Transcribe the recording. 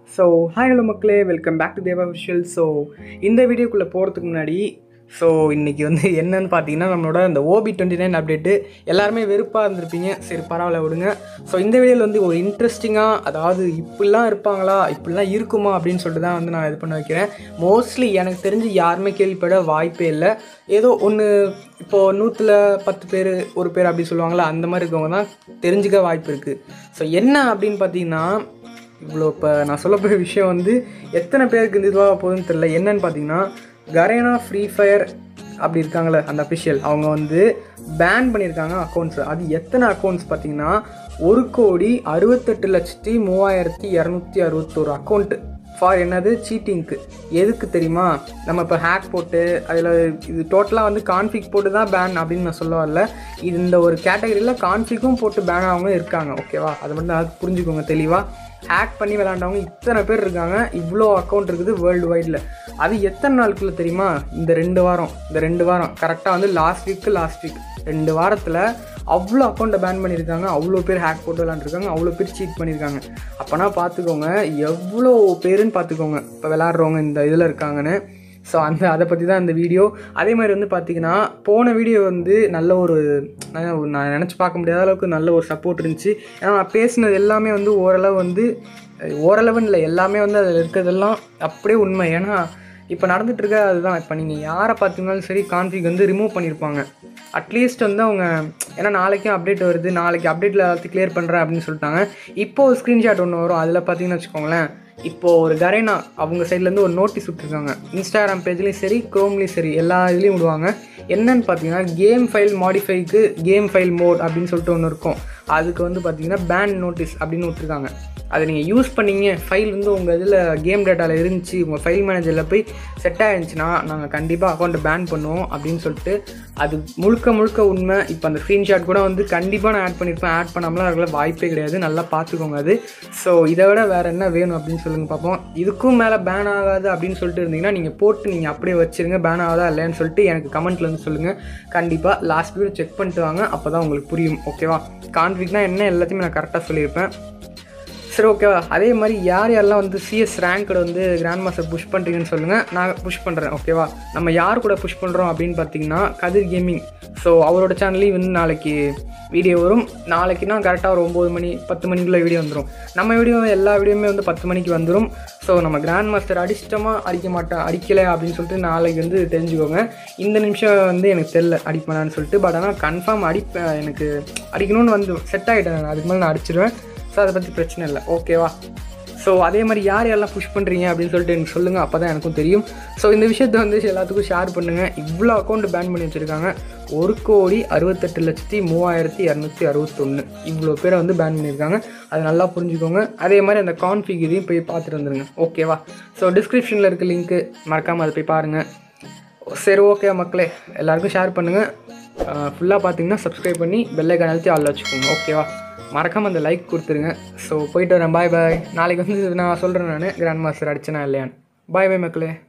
so hi hello மக்களே welcome back to Deva visual so இந்த வீடியோக்குள்ளே போகிறதுக்கு முன்னாடி ஸோ இன்றைக்கி வந்து என்னன்னு பார்த்தீங்கன்னா நம்மளோட இந்த ஓபி டுவெண்ட்டி நைன் அப்டேட்டு எல்லாருமே வெறுப்பாக இருந்திருப்பீங்க சரி பரவாயில்ல விடுங்க ஸோ இந்த வீடியோவில் வந்து ஒரு இன்ட்ரெஸ்டிங்காக அதாவது இப்படிலாம் இருப்பாங்களா இப்படிலாம் இருக்குமா அப்படின்னு சொல்லிட்டு தான் வந்து நான் இது பண்ண வைக்கிறேன் மோஸ்ட்லி எனக்கு தெரிஞ்சு யாருமே கேள்விப்பட வாய்ப்பே இல்லை ஏதோ ஒன்று இப்போது நூற்றில் பத்து பேர் ஒரு பேர் அப்படி சொல்லுவாங்களா அந்த மாதிரி இருக்கவங்க தான் தெரிஞ்சுக்க வாய்ப்பு இருக்குது ஸோ என்ன அப்படின்னு பார்த்தீங்கன்னா இவ்வளோ இப்போ நான் சொல்ல போகிற விஷயம் வந்து எத்தனை பேருக்கு இந்த இதுவாக போகுதுன்னு தெரில என்னன்னு பார்த்தீங்கன்னா கரேனா ஃப்ரீ ஃபயர் அப்படி இருக்காங்களே அந்த அஃபிஷியல் அவங்க வந்து பேன் பண்ணியிருக்காங்க அக்கௌண்ட்ஸ் அது எத்தனை அக்கௌண்ட்ஸ் பார்த்தீங்கன்னா ஒரு கோடி அறுபத்தெட்டு லட்சத்தி மூவாயிரத்தி இரநூத்தி அறுபத்தோரு அக்கௌண்ட்டு ஃபார் என்னது சீட்டிங்க்கு எதுக்கு தெரியுமா நம்ம இப்போ ஹேக் போட்டு அதில் இது டோட்டலாக வந்து கான்ஃபிக் போட்டு தான் பேன் அப்படின்னு நான் சொல்ல வரல இது இந்த ஒரு கேட்டகரியில் கான்ஃபிக்கும் போட்டு பேன் ஆகவங்க இருக்காங்க ஓகேவா அதை மட்டும் அது புரிஞ்சுக்கோங்க தெளிவாக ஹேக் பண்ணி விளாண்டவங்க இத்தனை பேர் இருக்காங்க இவ்வளோ அக்கௌண்ட் இருக்குது வேர்ல்டு வைடில் அது எத்தனை நாளுக்குள்ள தெரியுமா இந்த ரெண்டு வாரம் இந்த ரெண்டு வாரம் கரெக்டாக வந்து லாஸ்ட் வீக்கு லாஸ்ட் வீக் ரெண்டு வாரத்தில் அவ்வளோ அக்கௌண்ட்டை பேன் பண்ணியிருக்காங்க அவ்வளோ பேர் ஹேக் போட்டு விளாண்டுருக்காங்க அவ்வளோ பேர் சீட் பண்ணியிருக்காங்க அப்போனா பார்த்துக்கோங்க எவ்வளோ பேருன்னு பார்த்துக்கோங்க இப்போ விளாட்றவங்க இந்த இதில் இருக்காங்கன்னு ஸோ அந்த அதை பற்றி தான் இந்த வீடியோ அதே மாதிரி வந்து பார்த்திங்கன்னா போன வீடியோ வந்து நல்ல ஒரு நான் நான் நினச்சி பார்க்க முடியாத அளவுக்கு நல்ல ஒரு சப்போர்ட் இருந்துச்சு ஏன்னா நான் பேசினது எல்லாமே வந்து ஓரளவு வந்து ஓரளவுன்னு இல்லை எல்லாமே வந்து அதில் இருக்கிறதெல்லாம் அப்படியே உண்மை ஏன்னா இப்போ நடந்துட்டு இருக்க அதுதான் இப்போ நீங்கள் யாரை பார்த்தீங்கனாலும் சரி கான்ஃபிக் வந்து ரிமூவ் பண்ணியிருப்பாங்க அட்லீஸ்ட் வந்து அவங்க ஏன்னா நாளைக்கும் அப்டேட் வருது நாளைக்கு அப்டேட்டில் எல்லாத்தையும் கிளியர் பண்ணுறேன் அப்படின்னு சொல்லிட்டாங்க இப்போ ஒரு ஸ்க்ரீன்ஷாட் ஒன்று வரும் அதில் பார்த்தீங்கன்னு வச்சுக்கோங்களேன் இப்போது ஒரு கரேனா அவங்க சைட்லேருந்து ஒரு நோட்டீஸ் விட்டுருக்காங்க இன்ஸ்டாகிராம் பேஜ்லேயும் சரி க்ரோம்லேயும் சரி எல்லா இதுலேயும் விடுவாங்க என்னன்னு பார்த்தீங்கன்னா கேம் ஃபைல் மாடிஃபைக்கு கேம் ஃபைல் மோட் அப்படின்னு சொல்லிட்டு ஒன்று இருக்கும் அதுக்கு வந்து பார்த்தீங்கன்னா பேன் நோட்டீஸ் அப்படின்னு விட்டுருக்காங்க அதை நீங்கள் யூஸ் பண்ணீங்க ஃபைல் வந்து உங்கள் இதில் கேம் டேட்டாவில் இருந்துச்சு உங்கள் ஃபைல் மேனேஜரில் போய் செட் ஆயிருந்துச்சுன்னா நாங்கள் கண்டிப்பாக அக்கௌண்ட்டை பேன் பண்ணுவோம் அப்படின்னு சொல்லிட்டு அது முழுக்க முழுக்க உண்மை இப்போ அந்த ஸ்க்ரீன்ஷாட் கூட வந்து கண்டிப்பாக நான் ஆட் பண்ணியிருப்பேன் ஆட் பண்ணாமலாம் இருக்கல வாய்ப்பே கிடையாது நல்லா பார்த்துக்கோங்க அது ஸோ இதை விட வேறு என்ன வேணும் அப்படின்னு சொல்லுங்கள் பார்ப்போம் இதுக்கும் மேலே பேன் ஆகாது அப்படின்னு சொல்லிட்டு இருந்தீங்கன்னா நீங்கள் போட்டு நீங்கள் அப்படியே வச்சுருங்க பேன் ஆகாதா இல்லைன்னு சொல்லிட்டு எனக்கு கமெண்ட்டில் வந்து சொல்லுங்கள் கண்டிப்பாக லாஸ்ட் வீடியோ செக் பண்ணிட்டு வாங்க அப்போ தான் உங்களுக்கு புரியும் ஓகேவா கான்ஃபிக்னா என்ன எல்லாத்தையுமே நான் கரெக்டாக சொல்லியிருப்பேன் சரி ஓகேவா அதே மாதிரி யார் யாரெல்லாம் வந்து சிஎஸ் ரேங்க்கோட வந்து கிராண்ட் மாஸ்டர் புஷ் பண்ணுறீங்கன்னு சொல்லுங்கள் நான் புஷ் பண்ணுறேன் ஓகேவா நம்ம யார் கூட புஷ் பண்ணுறோம் அப்படின்னு பார்த்தீங்கன்னா கதிர் கேமிங் ஸோ அவரோட சேனல்லையும் வந்து நாளைக்கு வீடியோ வரும் நாளைக்குனா கரெக்டாக ஒரு ஒம்பது மணி பத்து மணிக்குள்ளே வீடியோ வந்துடும் நம்ம வீடியோ எல்லா வீடியோவுமே வந்து பத்து மணிக்கு வந்துடும் ஸோ நம்ம கிராண்ட் மாஸ்டர் அடிச்சிட்டோமா அடிக்க மாட்டோம் அடிக்கலை அப்படின்னு சொல்லிட்டு நாளைக்கு வந்து தெரிஞ்சுக்கோங்க இந்த நிமிஷம் வந்து எனக்கு தெரில அடிப்பேனான்னு சொல்லிட்டு பட் ஆனால் கன்ஃபார்ம் அடிப்பேன் எனக்கு அடிக்கணும்னு வந்து செட் ஆகிட்டேன் நான் அதுக்கு மேலே நான் அடிச்சிடுவேன் ஸோ அதை பற்றி பிரச்சனை இல்லை ஓகேவா ஸோ அதே மாதிரி யார் யாரெல்லாம் புஷ் பண்ணுறீங்க அப்படின்னு சொல்லிட்டு எனக்கு சொல்லுங்கள் அப்போ தான் எனக்கும் தெரியும் ஸோ இந்த விஷயத்தை வந்து எல்லாத்துக்கும் ஷேர் பண்ணுங்கள் இவ்வளோ அக்கௌண்ட் பேன் பண்ணி வச்சுருக்காங்க ஒரு கோடி அறுபத்தெட்டு லட்சத்தி மூவாயிரத்தி இரநூத்தி அறுபத்தொன்று இவ்வளோ பேரை வந்து பேன் பண்ணியிருக்காங்க அதை நல்லா புரிஞ்சுக்கோங்க அதே மாதிரி அந்த கான்ஃபிக் இதையும் போய் பார்த்துட்டு வந்துருங்க ஓகேவா ஸோ டிஸ்கிரிப்ஷனில் இருக்க லிங்க்கு மறக்காமல் அதை போய் பாருங்கள் சரி ஓகே மக்களே எல்லாருக்கும் ஷேர் பண்ணுங்கள் ஃபுல்லாக பார்த்தீங்கன்னா சப்ஸ்கிரைப் பண்ணி பெல்லைக்கான அழுத்தி ஆள் வச்சுக்கோங்க ஓகேவா மறக்காமல் அந்த லைக் கொடுத்துருங்க ஸோ போயிட்டு வரேன் பாய் பாய் நாளைக்கு வந்து நான் சொல்கிறேன் நான் கிராண்ட் மாஸ்டர் அடிச்சேனா இல்லையான்னு பாய் பாய் மக்களே